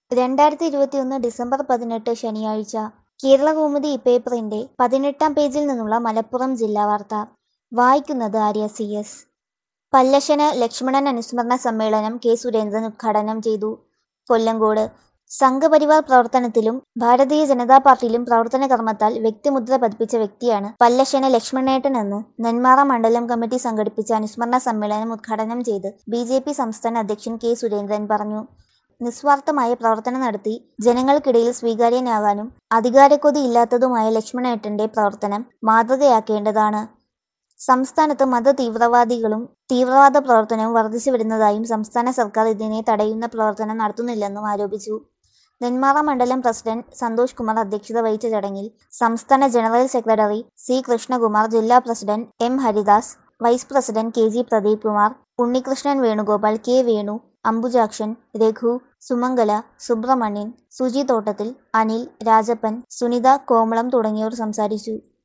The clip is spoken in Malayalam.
രണ്ടായിരത്തി ഇരുപത്തിയൊന്ന് ഡിസംബർ പതിനെട്ട് ശനിയാഴ്ച കേരളകൗമുദി പേപ്പറിന്റെ പതിനെട്ടാം പേജിൽ നിന്നുള്ള മലപ്പുറം ജില്ലാ വാർത്ത വായിക്കുന്നത് ആര്യ സി എസ് പല്ലശന് ലക്ഷ്മണൻ അനുസ്മരണ സമ്മേളനം കെ സുരേന്ദ്രൻ ഉദ്ഘാടനം ചെയ്തു കൊല്ലങ്കോട് സംഘപരിവാർ പ്രവർത്തനത്തിലും ഭാരതീയ ജനതാ പാർട്ടിയിലും പ്രവർത്തന കർമ്മത്താൽ വ്യക്തിമുദ്ര പതിപ്പിച്ച വ്യക്തിയാണ് പല്ലശന് ലക്ഷ്മണേട്ടൻ എന്ന് നെന്മാറ മണ്ഡലം കമ്മിറ്റി സംഘടിപ്പിച്ച അനുസ്മരണ സമ്മേളനം ഉദ്ഘാടനം ചെയ്ത് ബി ജെ പി സംസ്ഥാന അധ്യക്ഷൻ കെ സുരേന്ദ്രൻ പറഞ്ഞു നിസ്വാർത്ഥമായ പ്രവർത്തനം നടത്തി ജനങ്ങൾക്കിടയിൽ സ്വീകാര്യനാകാനും അധികാരക്കൊതി ഇല്ലാത്തതുമായ ലക്ഷ്മണേട്ടന്റെ പ്രവർത്തനം മാതൃകയാക്കേണ്ടതാണ് സംസ്ഥാനത്ത് മത തീവ്രവാദികളും തീവ്രവാദ പ്രവർത്തനവും വർദ്ധിച്ചു വരുന്നതായും സംസ്ഥാന സർക്കാർ ഇതിനെ തടയുന്ന പ്രവർത്തനം നടത്തുന്നില്ലെന്നും ആരോപിച്ചു നെന്മാറ മണ്ഡലം പ്രസിഡന്റ് സന്തോഷ് കുമാർ അധ്യക്ഷത വഹിച്ച ചടങ്ങിൽ സംസ്ഥാന ജനറൽ സെക്രട്ടറി സി കൃഷ്ണകുമാർ ജില്ലാ president M Haridas vice president K G Pradeep Kumar Unnikrishnan Venugopal K Venu Ambujakshan Raghu Sumangala Subramanian Suji Thottathil Anil Rajappan Sunitha കോമളം തുടങ്ങിയവർ സംസാരിച്ചു